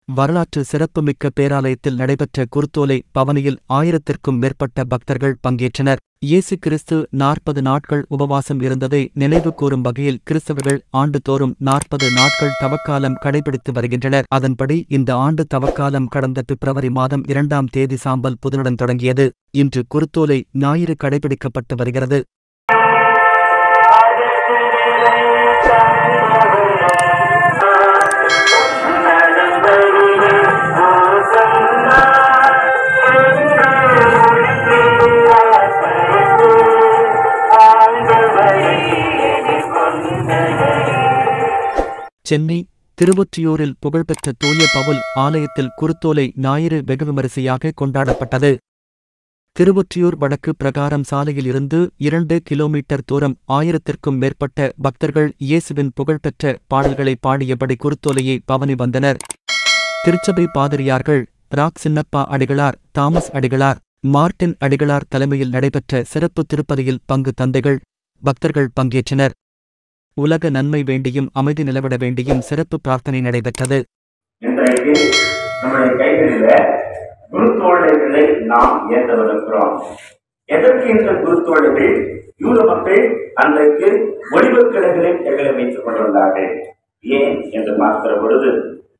வரலாற்று சிறப்புமிக்க பேராலயத்தில் நடைபெற்ற குருத்தோலை பவனியில் ஆயிரத்திற்கும் மேற்பட்ட பக்தர்கள் பங்கேற்றனர் இயேசு கிறிஸ்து நாற்பது நாட்கள் உபவாசம் இருந்ததை நினைவு கூறும் வகையில் கிறிஸ்தவர்கள் ஆண்டுதோறும் நாற்பது நாட்கள் தவக்காலம் கடைபிடித்து வருகின்றனர் அதன்படி இந்த ஆண்டு தவக்காலம் கடந்த பிப்ரவரி மாதம் இரண்டாம் தேதி சாம்பல் புதனுடன் தொடங்கியது இன்று குருத்தோலை ஞாயிறு கடைபிடிக்கப்பட்டு வருகிறது சென்னை திருவொற்றியூரில் புகழ்பெற்ற தூய பவுல் ஆலயத்தில் குருத்தோலை ஞாயிறு வெகு விமரிசையாக கொண்டாடப்பட்டது திருவொற்றியூர் வடக்கு பிரகாரம் சாலையில் இருந்து இரண்டு கிலோமீட்டர் தூரம் ஆயிரத்திற்கும் மேற்பட்ட பக்தர்கள் இயேசுவின் புகழ்பெற்ற பாடல்களை பாடியபடி குருத்தோலையை பவனி வந்தனர் திருச்சபை பாதிரியார்கள் ராக் சின்னப்பா அடிகளார் தாமஸ் அடிகளார் மார்ட்டின் அடிகளார் தலைமையில் நடைபெற்ற சிறப்பு திருப்பதியில் பங்கு தந்தைகள் பக்தர்கள் பங்கேற்றனர் உலக நன்மை வேண்டியும் அமைதி நிலவிட வேண்டியும் சிறப்பு பிரார்த்தனை நடைபெற்றது இன்றைக்கு நம்முடைய கைகளில குருத்தோழைகளை நாம் ஏற்றவிருக்கிறோம் எதற்கு இந்த குருத்தோழைகள் யூத மக்கள் அன்றைக்கு ஒளிவுக் கிளைகளில் கைகளை வைத்துக் கொண்டிருந்தார்கள் ஏன் என்று பார்க்கிற பொழுது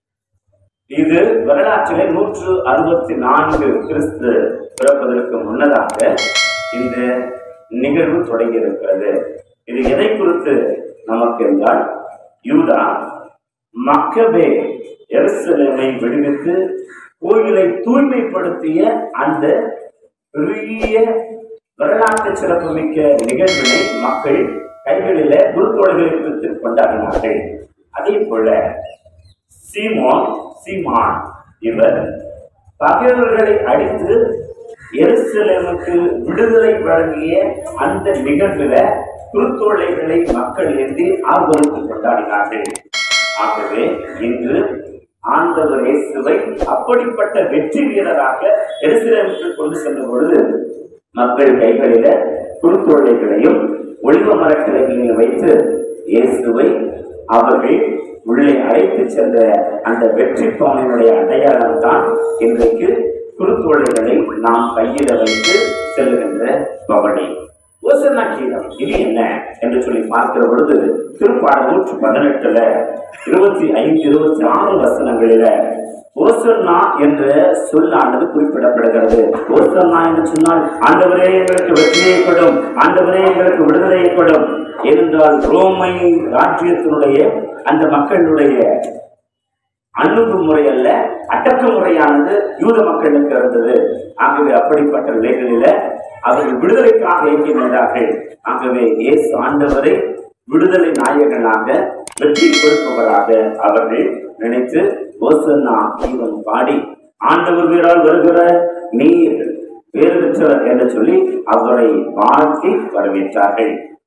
இது வரலாற்றிலே நூற்று அறுபத்தி நான்கு கிறிஸ்து பிறப்பதற்கு முன்னதாக இந்த நிகழ்வு தொடங்கி இருக்கிறது இது எதை குறித்து நமக்கு என்றால் யூதா மக்கபே எருசலேமை விடுவித்து கோயிலை தூய்மைப்படுத்திய அந்த பெரிய வரலாற்று சிறப்புமிக்க நிகழ்வினை மக்கள் கைகளில குருத்தோடுகளை குறித்து கொண்டாடினார்கள் அதே போல சீமோன் சீமான் இவர் பகைவர்களை அடித்து எருசலேமுக்கு விடுதலை வழங்கிய அந்த நிகழ்வுல குருத்தோலைகளை மக்கள் ஏந்தி ஆர்வலுக்கு கொண்டாடினார்கள் ஆகவே இன்று ஆண்டவர் இயேசுவை அப்படிப்பட்ட வெற்றி வீரராக எருசலேமுக்கு கொண்டு சென்ற பொழுது மக்கள் கைகளில குருத்தோலைகளையும் ஒளிவ மரக்கிளைகளையும் வைத்து இயேசுவை அவர்கள் உள்ளே அழைத்து சென்ற அந்த வெற்றி பவனினுடைய அடையாளம் தான் இன்றைக்கு குருத்தோலைகளை நாம் கையில வைத்து செல்லுகின்ற பவனி ஓசன்னா கீதம் இது என்ன என்று சொல்லி பார்க்கிற பொழுது திருப்பாடல் நூற்று பதினெட்டுல இருபத்தி ஐந்து இருபத்தி ஆறு வசனங்களில ஓசன்னா என்ற சொல்லானது குறிப்பிடப்படுகிறது ஓசன்னா என்று சொன்னால் ஆண்டவரே எங்களுக்கு வெற்றியை கொடும் ஆண்டவரே எங்களுக்கு விடுதலையை கொடும் ஏனென்றால் ரோமை ராஜ்யத்தினுடைய அந்த மக்களுடைய அணுகுமுறை அல்ல அடக்குமுறையானது யூத மக்களுக்கு இருந்தது ஆகவே அப்படிப்பட்ட நிலைகளில அவர்கள் விடுதலைக்காக இயங்கி நின்றார்கள் ஆகவே இயேசு ஆண்டவரை விடுதலை நாயகனாக வெற்றி கொடுப்பவராக அவர்கள் நினைத்து ஓசன்னா கீதம் பாடி ஆண்டவர் வீரால் வருகிற நீர் வேறு பெற்றவர் என்று சொல்லி அவரை வாழ்த்தி வரவேற்றார்கள்